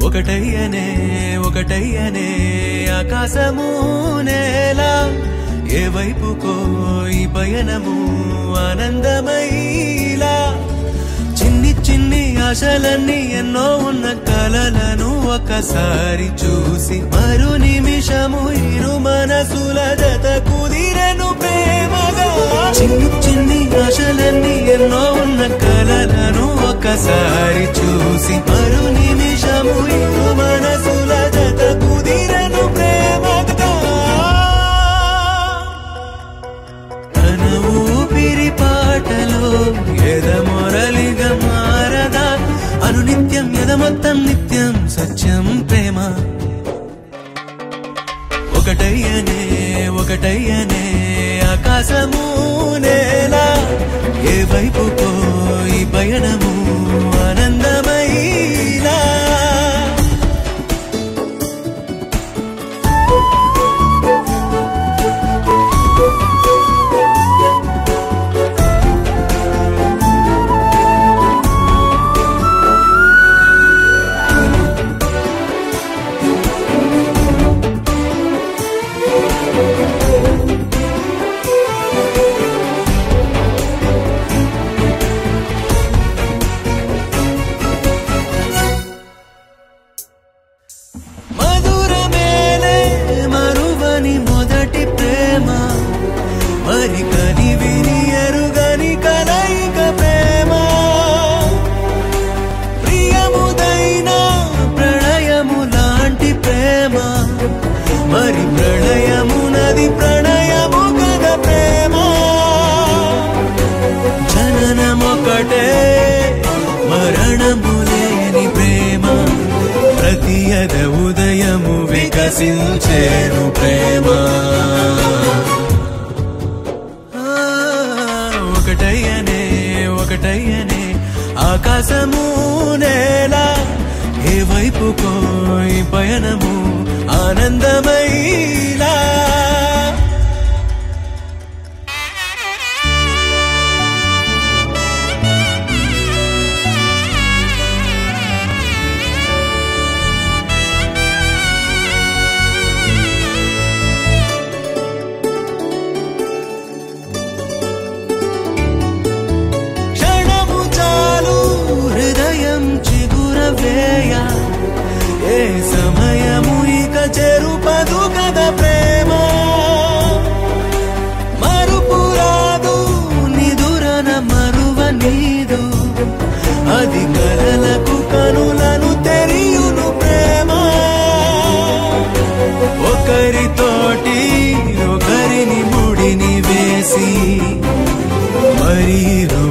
ఒకటయ్యనే ఒకటయ్యనే ఆకాశము నేల ఏ వైపుకో ఈ పయనము ఆనందమైలా చిన్ని చిన్ని ఆశలన్నీ ఎన్నో ఉన్న కలలను ఒకసారి చూసి మరు నిమిషము ఇరు మనసుల జత కుదిరెను ప్రేమగా చిన్ని చిన్ని ఆశలన్నీ ఎన్నో ఉన్న కలలను ఒకసారి చూసి మరు నిమిషము ఇరు మనసుల జత కుదిరెను ప్రేమగా తన ఊపిరి పాటలో ఎద మొరలిగా మారదా అనునిత్యం ఎద మొత్తం నిత్యం సత్యం ప్రేమ ఒకటయ్యనే ఒకటయ్యనే ఆకాశము నేల ఏ వైపుకో ఈ పయనము ఆనందమైలా మధురమేలే మరువని మొదటి ప్రేమ మరి కని విని ఎరుగని కలయిక ప్రేమ ప్రియముదైన ప్రళయము లాంటి ప్రేమ మరి ప్రళయము నది ప్రణయము కద ప్రేమ జననమొకటే మరణము లేని ప్రేమ ప్రతి అద ఉదయము వికసించేను ప్రేమ ఆ, ఒకటయ్యనే ఒకటయ్యనే ఆకాశము నేల ఏ వైపుకో ఈ పయనము ఆనందమైలా క్షణము చాలు హృదయం చిగురవేయ ఏ సమయము ఇక చెరుపదు కద ప్రేమ మరుపు రాదు నిదురన మరువ నీదు అది కలలకు కనులను తెరియును ప్రేమ ఒకరితోటి ఒకరిని ముడిని వేసి మరి